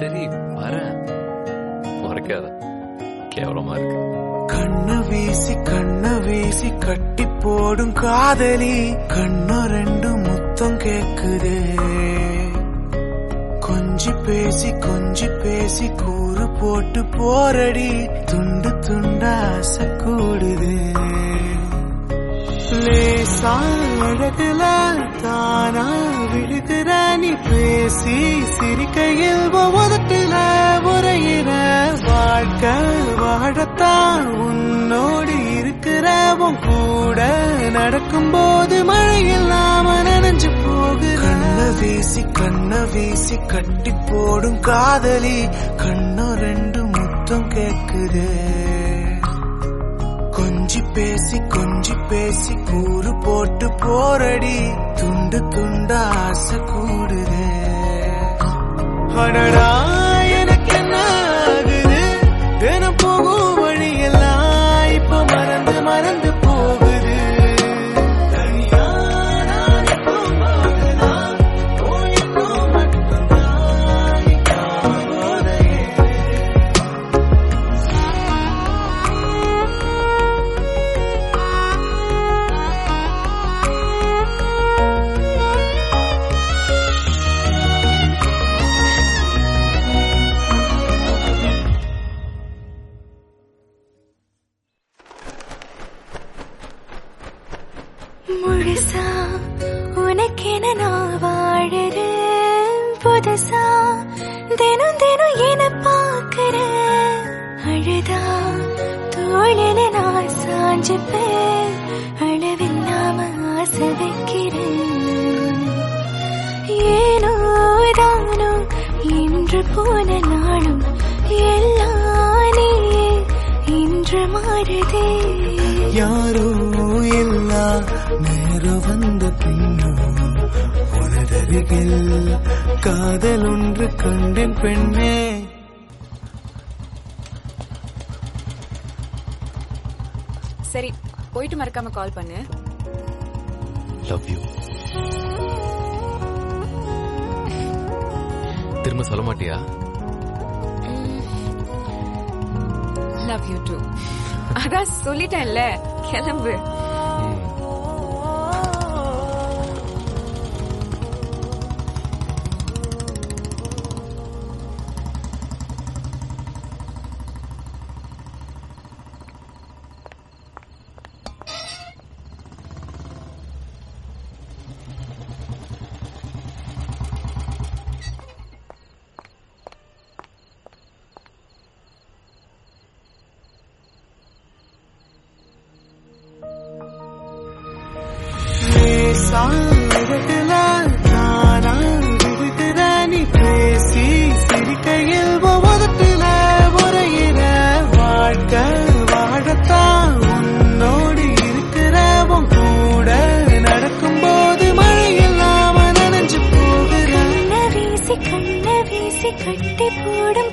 சரி வரேன் மறைக்காத கேவலமா இருக்கு கண்ணு வீசி கண்ணு வீசி கட்டி போடும் காதலி கண்ணு ரெண்டு முத்தம் கேக்குதே கொஞ்சி பேசி கொஞ்சி பேசி கூறு போட்டு போரடி துண்டு துண்டா ஆசை கூடுதே லேசா அழகுல தானா விழுகிற நீ பேசி சிரிக்கையில் உதட்டுல உரையிற வாழ்க்கை வாழத்தான் உன்னோடு இருக்கிற உன் கூட நடக்கும்போது மழை இல்லாம நனைஞ்சு போகுது கண்ண வீசி கண்ண வீசி கட்டி போடும் காதலி கண்ணு ரெண்டு முத்தம் கேக்குதே கொஞ்சி பேசி கொஞ்சி பேசி கூறு போட்டு போரடி துண்டு துண்டா ஆசை கூடுதே அடடா எனக்கு என்ன ஆகுது தினம் போகும் வழியெல்லாம் இப்ப மறந்து மறந்து போகுது தனியா நான் போகும்போதுதான் உன் எண்ணம் மட்டும்தான் போதையே முழுசா உனக்கென நான் வாழறேன் புதுசா தினம் தினம் என பார்க்கிறேன் அழுதா தோழில நான் சாஞ்சுப்பேன் அளவில்லாம ஆசை வைக்கிறேன் ஏனோ தானோ இன்று போன நாளும் எல்லாம் நீ இன்று மாறுதே யாரோ இல்லா நேரம் வந்த பின்னும் உனதருகில் காதல் ஒன்று கண்டேன் பெண்ணே சரி போயிட்டு மறக்காம கால் பண்ணு லவ் யூ திரும்ப சொல்ல மாட்டியா லவ் யூ டூ அதான் சொல்லிட்டேன்ல கிளம்பு ம். லேசா அழகுல தானா விழுகிற நீ பேசி சிரிக்கையில் உதட்டுல உரையிற வாழ்க்கை வாழத்தான் உன்னோடு இருக்கிற உன் கூட நடக்கும்போது மழை இல்லாம நனைஞ்சு போகிற கண்ண வீசி கண்ண வீசி கட்டி போடும்